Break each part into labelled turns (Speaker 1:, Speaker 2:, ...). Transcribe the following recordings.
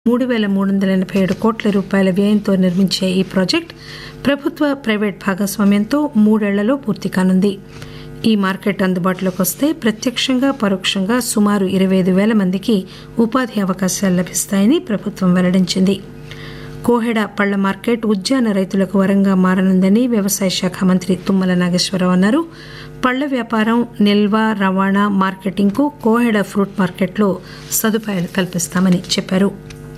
Speaker 1: మూడు పేల మూడు వందల ఎనబై ఏడు కోట్ల రూపాయల వ్యయంతో నిర్మించే ఈ ప్రాజెక్టు ప్రభుత్వ ప్రైవేట్ భాగస్వామ్యంతో మూడేళ్లలో పూర్తి కానుంది ఈ మార్కెట్ అందుబాటులోకి వస్తే ప్రత్యక్షంగా పరోక్షంగా సుమారు ఇరవై ఐదు పేల మందికి ఉపాధి అవకాశాలు లభిస్తాయని ప్రభుత్వం వెల్లడించింది కోహెడ పళ్ల మార్కెట్ ఉద్యాన రైతులకు వరంగా మారనుందని వ్యవసాయ శాఖ మంత్రి తుమ్మల నాగేశ్వరరావు అన్నారు పళ్ల వ్యాపారం నిల్వ రవాణా మార్కెటింగ్కు కోహెడ ఫ్రూట్ మార్కెట్లో సదుపాయాలు కల్పిస్తామని చెప్పారు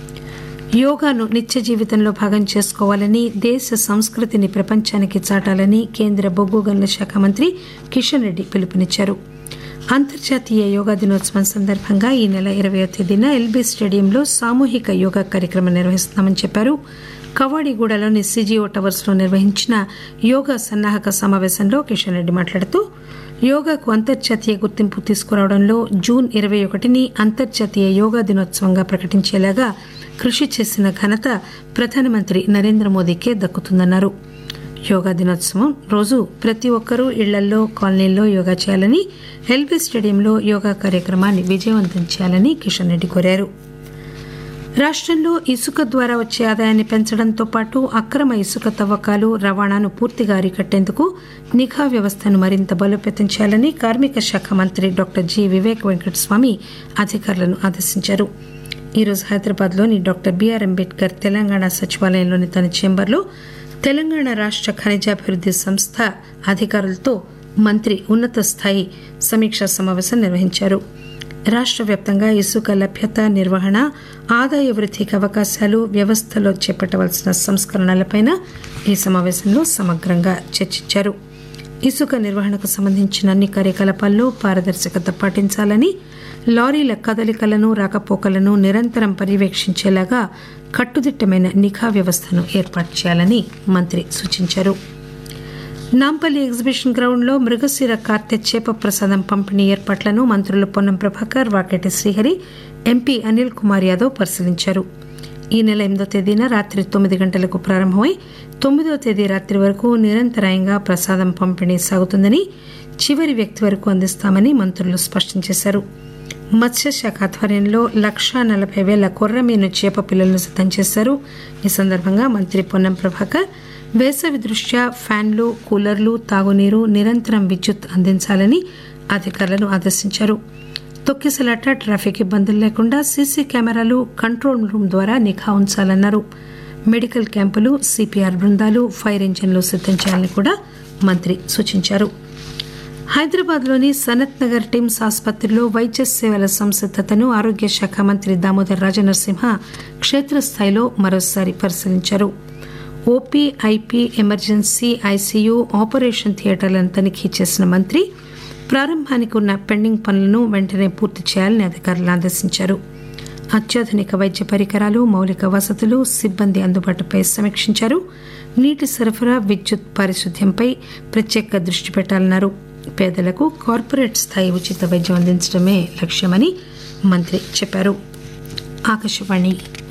Speaker 1: యోగాను నిత్య జీవితంలో భాగం చేసుకోవాలని దేశ సంస్కృతిని ప్రపంచానికి చాటాలని కేంద్ర బొగ్గు గనుల శాఖ మంత్రి కిషన్ రెడ్డి పిలుపునిచ్చారు అంతర్జాతీయ యోగా దినోత్సవం సందర్భంగా ఈ నెల ఇరవయో తేదీన ఎల్బీ స్టేడియంలో సామూహిక యోగా కార్యక్రమం నిర్వహిస్తున్నామని చెప్పారు కవాడిగూడలోని సిజిఓ టవర్స్ లో నిర్వహించిన యోగా సన్నాహక సమావేశంలో కిషన్ రెడ్డి మాట్లాడుతూ యోగాకు అంతర్జాతీయ గుర్తింపు తీసుకురావడంలో జూన్ ఇరవై ఒకటిని అంతర్జాతీయ యోగా దినోత్సవంగా ప్రకటించేలాగా కృషి చేసిన ఘనత ప్రధానమంత్రి నరేంద్ర మోదీకే దక్కుతుందన్నారు యోగా దినోత్సవం రోజు ప్రతి ఒక్కరూ ఇళ్లల్లో కాలనీల్లో యోగా చేయాలని ఎల్బీ స్టేడియంలో యోగా కార్యక్రమాన్ని విజయవంతం చేయాలని కిషన్ రెడ్డి కోరారు రాష్టంలో ఇసుక ద్వారా వచ్చే ఆదాయాన్ని పెంచడంతో పాటు అక్రమ ఇసుక తవ్వకాలు రవాణాను పూర్తిగా అరికట్టేందుకు నిఘా వ్యవస్థను మరింత బలోపేతం చేయాలని కార్మిక శాఖ మంత్రి డాక్టర్ జి వివేక్ వెంకటస్వామి అధికారులను ఆదేశించారు ఈరోజు హైదరాబాద్లోని డాక్టర్ బిఆర్ అంబేద్కర్ తెలంగాణ సచివాలయంలోని తన చేంబర్లో తెలంగాణ రాష్ట ఖనిజాభివృద్ది సంస్థ అధికారులతో మంత్రి ఉన్నత స్థాయి సమీక్షా సమావేశం నిర్వహించారు రాష్ట వ్యాప్తంగా ఇసుక లభ్యత నిర్వహణ ఆదాయ వృద్ధికి అవకాశాలు వ్యవస్థలో చేపట్టవలసిన సంస్కరణలపై ఈ సమావేశంలో సమగ్రంగా చర్చించారు ఇసుక నిర్వహణకు సంబంధించిన అన్ని కార్యకలాపాల్లో పారదర్శకత పాటించాలని లారీల కదలికలను రాకపోకలను నిరంతరం పర్యవేక్షించేలాగా కట్టుదిట్టమైన నిఘా వ్యవస్థను ఏర్పాటు చేయాలని మంత్రి సూచించారు నాంపల్లి ఎగ్జిబిషన్ గ్రౌండ్లో మృగశిర కార్తె చేప ప్రసాదం పంపిణీ ఏర్పాట్లను మంత్రులు పొన్నం ప్రభాకర్ వాకేటి శ్రీహరి ఎంపీ అనిల్ కుమార్ యాదవ్ పరిశీలించారు ఈ నెల ఎనిమిదో తేదీన రాత్రి తొమ్మిది గంటలకు ప్రారంభమై తొమ్మిదో తేదీ రాత్రి వరకు నిరంతరాయంగా ప్రసాదం పంపిణీ సాగుతుందని చివరి వ్యక్తి వరకు అందిస్తామని మంత్రులు స్పష్టం చేశారు మత్స్యశాఖ ఆధ్వర్యంలో లక్షా నలభై వేల కొర్రమీను చేప పిల్లలను సిద్దం చేశారు ఈ సందర్భంగా మంత్రి పొన్నం ప్రభాకర్ వేసవి దృష్ట్యా ఫ్యాన్లు కూలర్లు తాగునీరు నిరంతరం విద్యుత్ అందించాలని అధికారులను ఆదేశించారు తొక్కిసలాట ట్రాఫిక్ ఇబ్బందులు లేకుండా సీసీ కెమెరాలు కంట్రోల్ రూమ్ ద్వారా నిఘా ఉంచాలన్నారు మెడికల్ క్యాంపులు సిపిఆర్ బృందాలు ఫైర్ ఇంజిన్లు సిద్దం చేయాలని కూడా మంత్రి సూచించారు హైదరాబాద్లోని సనత్ నగర్ టిమ్స్ ఆసుపత్రిలో వైద్య సేవల సంసిద్దతను ఆరోగ్య శాఖ మంత్రి దామోదర్ రాజనరసింహ క్షేత్రస్థాయిలో మరోసారి పరిశీలించారు OP IP emergency ICU operation థియేటర్లను తనిఖీ చేసిన మంత్రి ప్రారంభానికి ఉన్న పెండింగ్ పనులను వెంటనే పూర్తి చేయాలని అధికారులను ఆదేశించారు అత్యాధునిక వైద్య పరికరాలు మౌలిక వసతులు సిబ్బంది అందుబాటుపై సమీక్షించారు నీటి సరఫరా విద్యుత్ పారిశుద్ధ్యంపై ప్రత్యేక దృష్టి పెట్టాలన్నారు పేదలకు కార్పొరేట్ స్థాయి ఉచిత వైద్యం అందించడమే లక్ష్యమని మంత్రి చెప్పారు ఆకాశవాణి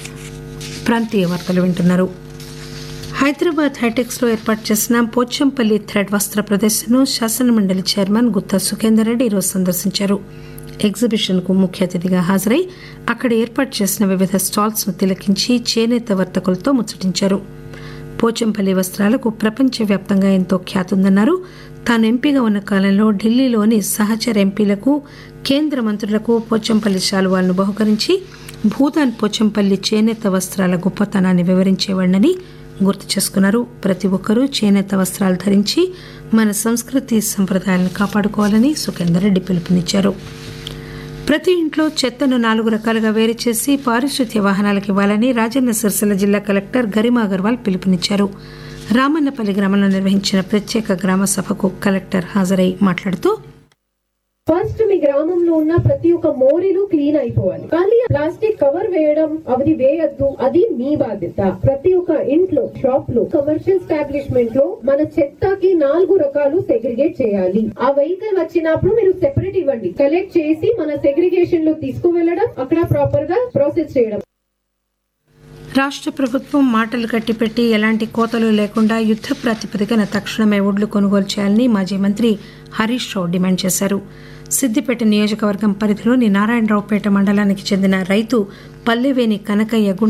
Speaker 1: ప్రాంతీయ వార్తలు వింటున్నారు హైదరాబాద్ హైటెక్స్ లో ఏర్పాటు చేసిన పోచంపల్లి థ్రెడ్ వస్త్ర ప్రదర్శనను శాసనమండలి చైర్మన్ గుత్తా సుఖేందర్ రెడ్డి ఈరోజు సందర్శించారు ఎగ్జిబిషన్ కు ముఖ్య అతిథిగా హాజరై అక్కడ ఏర్పాటు చేసిన వివిధ స్టాల్స్ ను తిలకించి చేనేత వర్తకులతో ముచ్చటించారు పోచంపల్లి వస్త్రాలకు ప్రపంచవ్యాప్తంగా ఎంతో ఖ్యాతుందన్నారు తాను ఎంపీగా ఉన్న కాలంలో ఢిల్లీలోని సహచర ఎంపీలకు కేంద్ర మంత్రులకు పోచంపల్లి శాలువాలను బహుకరించి భూదాన్ పోచంపల్లి చేనేత వస్త్రాల గొప్పతనాన్ని వివరించేవాడినని గుర్తు చేసుకున్నారు ప్రతి ఒక్కరూ చేనేత వస్త్రాలు ధరించి మన సంస్కృతి సంప్రదాయాలను కాపాడుకోవాలని సుఖేందర్ రెడ్డి పిలుపునిచ్చారు ప్రతి ఇంట్లో చెత్తను నాలుగు రకాలుగా వేరు చేసి పారిశుద్ధ్య వాహనాలకు ఇవ్వాలని రాజన్న సిరిసిల్ల జిల్లా కలెక్టర్ గరిమా అగర్వాల్ పిలుపునిచ్చారు రామన్నపల్లి గ్రామంలో నిర్వహించిన ప్రత్యేక గ్రామ సభకు కలెక్టర్ హాజరై మాట్లాడుతూ
Speaker 2: ఫస్ట్ మీ గ్రామంలో ఉన్న ప్రతి ఒక్క మోరీలు క్లీన్ అయిపోవాలి కానీ ప్లాస్టిక్ కవర్ వేయడం అది వేయద్దు అది మీ బాధ్యత ప్రతి ఒక్క ఇంట్లో షాప్ లో కమర్షియల్ ఎస్టాబ్లిష్మెంట్ లో మన చెత్తకి నాలుగు రకాలు సెగ్రిగేట్ చేయాలి ఆ వెహికల్ వచ్చినప్పుడు మీరు సెపరేట్ ఇవ్వండి కలెక్ట్ చేసి మన సెగ్రిగేషన్ లో తీసుకువెళ్ళడం అక్కడ ప్రాపర్ గా ప్రాసెస్ చేయడం
Speaker 1: రాష్ట్ర ప్రభుత్వం మాటలు కట్టిపెట్టి ఎలాంటి కోతలు లేకుండా యుద్ద ప్రాతిపదికన తక్షణమే ఒడ్లు కొనుగోలు చేయాలని మాజీ మంత్రి హరీష్ రావు డిమాండ్ చేశారు సిద్దిపేట నియోజకవర్గం పరిధిలోని నారాయణరావుపేట మండలానికి చెందిన రైతు పల్లెవేని కనకయ్య గుండె